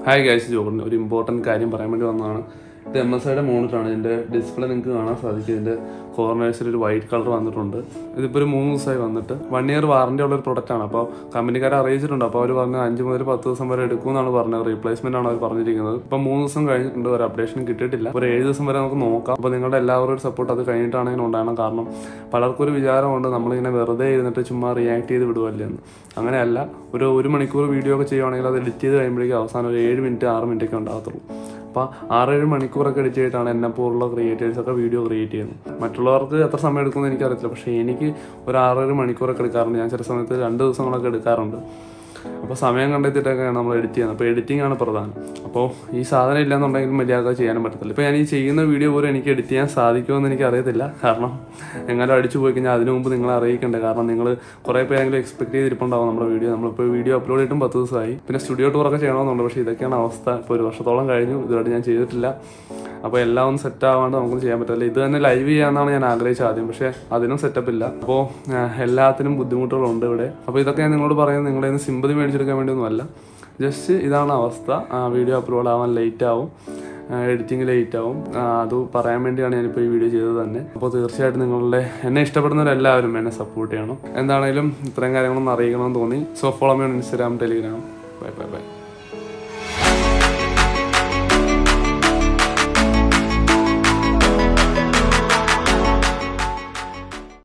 hi guys ജോബിന് ഒരു important കാര്യം പറയാൻ വേണ്ടി വന്നതാണ് ഇത് എം എസ് ഐയുടെ മോണിറ്ററാണ് ഇതിൻ്റെ ഡിസ്പ്ലേ നിങ്ങൾക്ക് കാണാൻ സാധിക്കും ഇതിൻ്റെ കോർണേഴ്സിൽ ഒരു വൈറ്റ് കളർ വന്നിട്ടുണ്ട് ഇതിപ്പോൾ ഒരു മൂന്ന് ദിവസമായി വന്നിട്ട് വൺ ഇയർ വാറണ്ടി ഉള്ള ഒരു പ്രൊഡക്റ്റ് ആണ് അപ്പോൾ കമ്പനിക്കാരെ അറിയിച്ചിട്ടുണ്ട് അപ്പോൾ അവർ പറഞ്ഞ അഞ്ച് മുതൽ പത്ത് ദിവസം വരെ എടുക്കുമെന്നാണ് പറഞ്ഞത് റീപ്ലേസ്മെന്റ് ആണ് അവർ പറഞ്ഞിരിക്കുന്നത് ഇപ്പം മൂന്ന് ദിവസം കഴിഞ്ഞിട്ടുണ്ട് ഒരു അപ്ഡേഷൻ കിട്ടിയിട്ടില്ല ഒരു ഏഴ് ദിവസം വരെ നമുക്ക് നോക്കാം അപ്പോൾ നിങ്ങളുടെ എല്ലാവരുടെയും സപ്പോർട്ട് അത് കഴിഞ്ഞിട്ടാണെങ്കിൽ ഉണ്ടാകണം കാരണം പലർക്കും ഒരു വിചാരമുണ്ട് നമ്മളിങ്ങനെ വെറുതെ ഇരുന്നിട്ട് ചുമ്മാ റിയാക്ട് ചെയ്ത് വിടുവല്ലേ എന്ന് അങ്ങനെയല്ല ഒരു ഒരു മണിക്കൂർ വീഡിയോ ഒക്കെ ചെയ്യുവാണെങ്കിൽ അത് എഡിറ്റ് ചെയ്ത് കഴിയുമ്പോഴേക്കും അവസാനം ഒരു ഏഴ് മിനിറ്റ് ആറ് മിനിറ്റ് ഒക്കെ ഉണ്ടാകത്തുള്ളൂ അപ്പോൾ ആറേഴ് മണിക്കൂറൊക്കെ എഡിറ്റ് ചെയ്തിട്ടാണ് എന്നെ പോലുള്ള ക്രിയേറ്റേഴ്സ് ഒക്കെ വീഡിയോ ക്രിയേറ്റ് ചെയ്യുന്നത് മറ്റുള്ളവർക്ക് എത്ര സമയം എടുക്കുമെന്ന് എനിക്കറിയത്തില്ല പക്ഷേ എനിക്ക് ഒരു ആറേഴ് മണിക്കൂറൊക്കെ എടുക്കാറുണ്ട് ഞാൻ ചില സമയത്ത് രണ്ട് ദിവസങ്ങളൊക്കെ എടുക്കാറുണ്ട് അപ്പോൾ സമയം കണ്ടെത്തിയിട്ടൊക്കെയാണ് നമ്മൾ എഡിറ്റ് ചെയ്യുന്നത് അപ്പോൾ എഡിറ്റിംഗ് ആണ് പ്രധാനം അപ്പോൾ ഈ സാധനം ഇല്ലാന്നുണ്ടെങ്കിൽ മര്യാദ ചെയ്യാനും പറ്റത്തില്ല ഇപ്പോൾ ഞാൻ ഈ ചെയ്യുന്ന വീഡിയോ പോലും എനിക്ക് എഡിറ്റ് ചെയ്യാൻ സാധിക്കുമെന്ന് എനിക്ക് അറിയത്തില്ല കാരണം എങ്ങാനും അടിച്ചു പോയി കഴിഞ്ഞാൽ അതിനു മുമ്പ് നിങ്ങളെ അറിയിക്കണ്ടേ കാരണം നിങ്ങൾ കുറേ പേരെങ്കിലും എക്സ്പെക്ട് ചെയ്തിരിപ്പുണ്ടാവും നമ്മുടെ വീഡിയോ നമ്മളിപ്പോൾ വീഡിയോ അപ്ലോഡ് ചെയ്തിട്ടും പത്ത് ദിവസമായി പിന്നെ സ്റ്റുഡിയോ ടൂറൊക്കെ ചെയ്യണമെന്നുണ്ട് പക്ഷേ ഇതൊക്കെയാണ് അവസ്ഥ ഇപ്പോൾ ഒരു വർഷത്തോളം കഴിഞ്ഞു ഇതുമായിട്ട് ഞാൻ ചെയ്തിട്ടില്ല അപ്പോൾ എല്ലാം ഒന്ന് സെറ്റ് ആവാണ്ട് നമുക്ക് ചെയ്യാൻ പറ്റില്ല ഇത് തന്നെ ലൈവ് ചെയ്യാമെന്നാണ് ഞാൻ ആഗ്രഹിച്ചത് ആദ്യം പക്ഷേ അതിനും സെറ്റപ്പ് ഇല്ല അപ്പോൾ എല്ലാത്തിനും ബുദ്ധിമുട്ടുകളുണ്ട് ഇവിടെ അപ്പോൾ ഇതൊക്കെ ഞാൻ നിങ്ങളോട് പറയുന്നത് നിങ്ങളുടെ നിന്ന് സിമ്പതി മേടിച്ചെടുക്കാൻ വേണ്ടിയൊന്നുമല്ല ജസ്റ്റ് ഇതാണ് അവസ്ഥ വീഡിയോ അപ്ലോഡ് ആവാൻ ലേറ്റ് ആവും എഡിറ്റിംഗ് ലേറ്റ് ആവും ആ, അത് പറയാൻ വേണ്ടിയാണ് ഞാനിപ്പോൾ ഈ വീഡിയോ ചെയ്തത് തന്നെ അപ്പോൾ തീർച്ചയായിട്ടും നിങ്ങളുടെ എന്നെ ഇഷ്ടപ്പെടുന്നവരെല്ലാവരും എന്നെ സപ്പോർട്ട് ചെയ്യണം എന്താണേലും ഇത്രയും കാര്യങ്ങളൊന്നും അറിയിക്കണമെന്ന് തോന്നി so follow me on Instagram Telegram bye bye by